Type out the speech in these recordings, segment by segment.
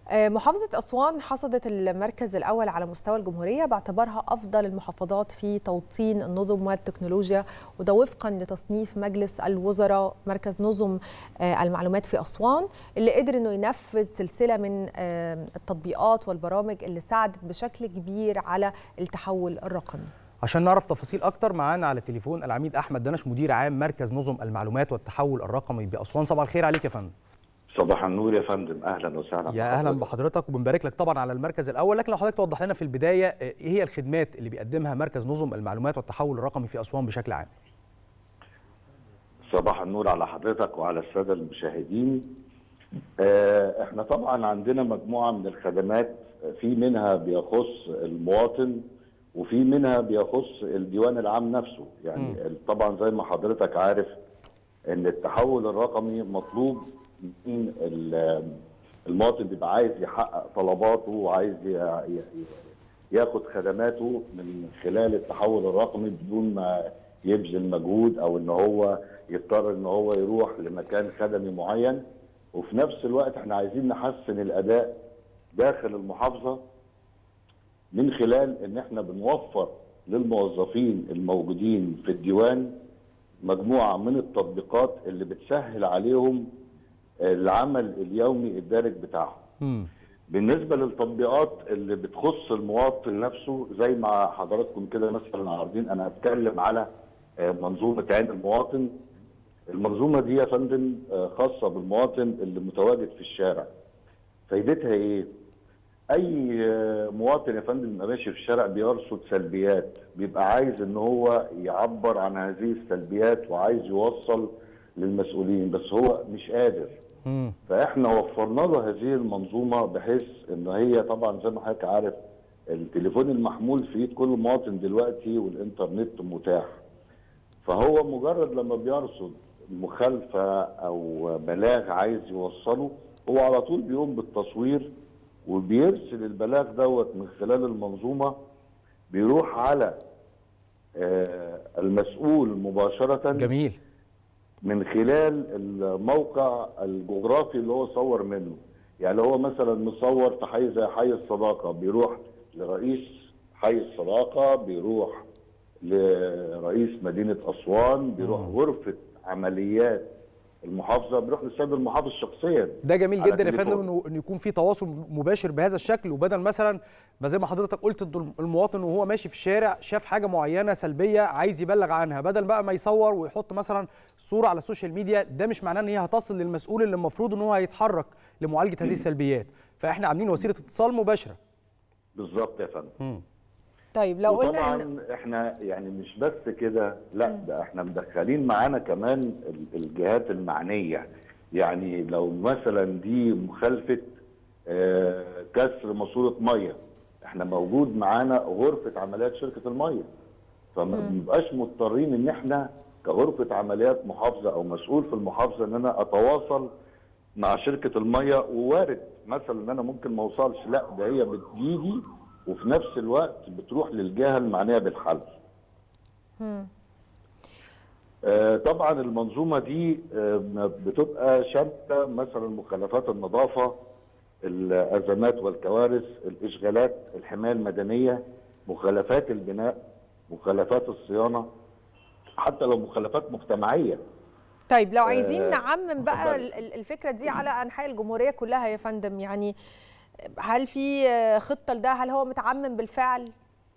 محافظة أسوان حصدت المركز الأول على مستوى الجمهورية باعتبارها أفضل المحافظات في توطين النظم والتكنولوجيا وده وفقا لتصنيف مجلس الوزراء مركز نظم المعلومات في أسوان اللي قدر أنه ينفذ سلسلة من التطبيقات والبرامج اللي ساعدت بشكل كبير على التحول الرقمي عشان نعرف تفاصيل اكتر معانا على التليفون العميد احمد دنش مدير عام مركز نظم المعلومات والتحول الرقمي باسوان صباح الخير عليك يا فندم صباح النور يا فندم اهلا وسهلا يا اهلا بحضرتك وبنبارك لك طبعا على المركز الاول لكن لو حضرتك توضح لنا في البدايه ايه هي الخدمات اللي بيقدمها مركز نظم المعلومات والتحول الرقمي في اسوان بشكل عام صباح النور على حضرتك وعلى الساده المشاهدين احنا طبعا عندنا مجموعه من الخدمات في منها بيخص المواطن وفي منها بيخص الديوان العام نفسه يعني م. طبعا زي ما حضرتك عارف ان التحول الرقمي مطلوب من المواطن بيبقى عايز يحقق طلباته وعايز ياخد خدماته من خلال التحول الرقمي بدون ما يبذل مجهود او ان هو يضطر ان هو يروح لمكان خدمي معين وفي نفس الوقت احنا عايزين نحسن الاداء داخل المحافظه من خلال ان احنا بنوفر للموظفين الموجودين في الديوان مجموعه من التطبيقات اللي بتسهل عليهم العمل اليومي الدارج بتاعهم. م. بالنسبه للتطبيقات اللي بتخص المواطن نفسه زي ما حضراتكم كده مثلا عارضين انا هتكلم على منظومه عين المواطن. المنظومه دي يا فندم خاصه بالمواطن اللي متواجد في الشارع. فايدتها ايه؟ اي مواطن يا فندم بيبقى ماشي في الشارع بيرصد سلبيات بيبقى عايز ان هو يعبر عن هذه السلبيات وعايز يوصل للمسؤولين بس هو مش قادر م. فاحنا وفرنا له هذه المنظومه بحيث ان هي طبعا زي ما حضرتك عارف التليفون المحمول في ايد كل مواطن دلوقتي والانترنت متاح فهو مجرد لما بيرصد مخالفه او بلاغ عايز يوصله هو على طول بيقوم بالتصوير وبيرسل البلاغ دوت من خلال المنظومه بيروح على المسؤول مباشره جميل من خلال الموقع الجغرافي اللي هو صور منه يعني هو مثلا مصور في حي زي حي الصداقه بيروح لرئيس حي الصداقه بيروح لرئيس مدينه اسوان بيروح غرفه عمليات المحافظه بيروح للسيد المحافظ شخصيا ده جميل جدا يا فندم انه انه يكون في تواصل مباشر بهذا الشكل وبدل مثلا ما زي ما حضرتك قلت المواطن وهو ماشي في الشارع شاف حاجه معينه سلبيه عايز يبلغ عنها بدل بقى ما يصور ويحط مثلا صوره على السوشيال ميديا ده مش معناه ان هي هتصل للمسؤول اللي المفروض ان هو هيتحرك لمعالجه هذه السلبيات فاحنا عاملين وسيله اتصال مباشره بالظبط يا فندم طيب لو قلنا طبعا احنا يعني مش بس كده لا ده احنا مدخلين معانا كمان الجهات المعنيه يعني لو مثلا دي مخالفه آه كسر ماسوره ميه احنا موجود معانا غرفه عمليات شركه الميه فما بنبقاش مضطرين ان احنا كغرفه عمليات محافظه او مسؤول في المحافظه ان انا اتواصل مع شركه الميه ووارد مثلا ان انا ممكن ما اوصلش لا ده هي بتجيلي وفي نفس الوقت بتروح للجهه المعنيه بالحل. آه طبعا المنظومه دي آه بتبقى شامله مثلا مخالفات النظافه الازمات والكوارث الاشغالات الحمايه المدنيه مخالفات البناء مخالفات الصيانه حتى لو مخالفات مجتمعيه طيب لو عايزين آه نعمم بقى الفكره دي على انحاء الجمهوريه كلها يا فندم يعني هل في خطه لده هل هو متعمم بالفعل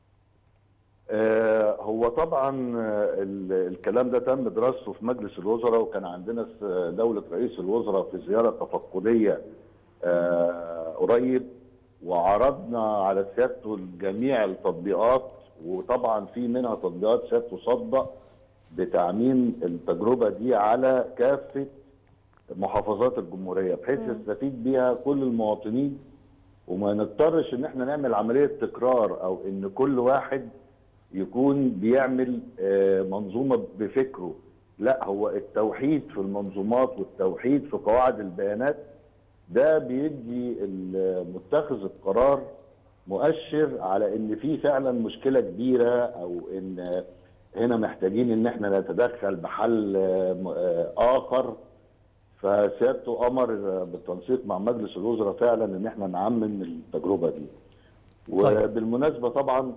آه هو طبعا الكلام ده تم دراسته في مجلس الوزراء وكان عندنا دوله رئيس الوزراء في زياره تفقديه آه قريب وعرضنا على سيادته جميع التطبيقات وطبعا في منها تطبيقات سيادته صدق بتعميم التجربه دي على كافه محافظات الجمهوريه بحيث يستفيد بيها كل المواطنين وما نضطرش ان احنا نعمل عمليه تكرار او ان كل واحد يكون بيعمل منظومه بفكره لا هو التوحيد في المنظومات والتوحيد في قواعد البيانات ده بيدي متخذ القرار مؤشر على ان في فعلا مشكله كبيره او ان هنا محتاجين ان احنا نتدخل بحل اخر فسيادته امر بالتنسيق مع مجلس الوزراء فعلا ان احنا نعمم التجربه دي وبالمناسبه طبعا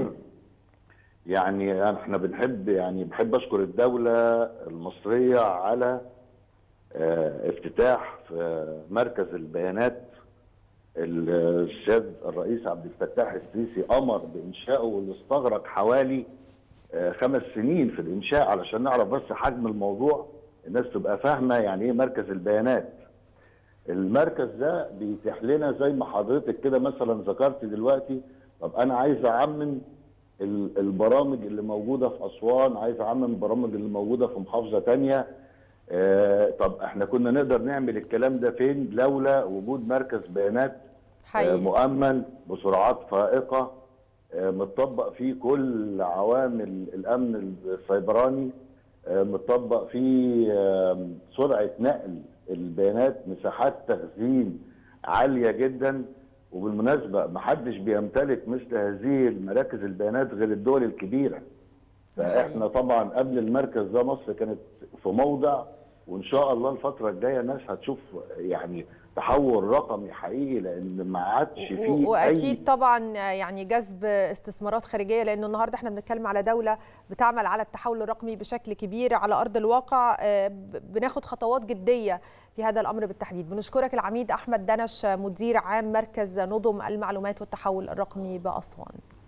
يعني احنا بنحب يعني بحب اشكر الدوله المصريه على افتتاح في مركز البيانات السيد الرئيس عبد الفتاح السيسي امر بانشائه واللي استغرق حوالي خمس سنين في الانشاء علشان نعرف بس حجم الموضوع الناس تبقى فاهمه يعني ايه مركز البيانات. المركز ده بيتيح لنا زي ما حضرتك كده مثلا ذكرت دلوقتي طب انا عايز اعمم البرامج اللي موجوده في اسوان، عايز اعمم البرامج اللي موجوده في محافظه ثانيه. آه طب احنا كنا نقدر نعمل الكلام ده فين لولا وجود مركز بيانات آه مؤمن بسرعات فائقه آه متطبق فيه كل عوامل الامن السيبراني متطبق فيه سرعه نقل البيانات مساحات تخزين عاليه جدا وبالمناسبه ما حدش بيمتلك مثل هذه المراكز البيانات غير الدول الكبيره فاحنا طبعا قبل المركز ده مصر كانت في موضع وان شاء الله الفتره الجايه الناس هتشوف يعني تحول رقمي حقيقي لان ما عادش فيه واكيد أي طبعا يعني جذب استثمارات خارجيه لانه النهارده احنا بنتكلم على دوله بتعمل على التحول الرقمي بشكل كبير على ارض الواقع بناخد خطوات جديه في هذا الامر بالتحديد بنشكرك العميد احمد دنش مدير عام مركز نظم المعلومات والتحول الرقمي باسوان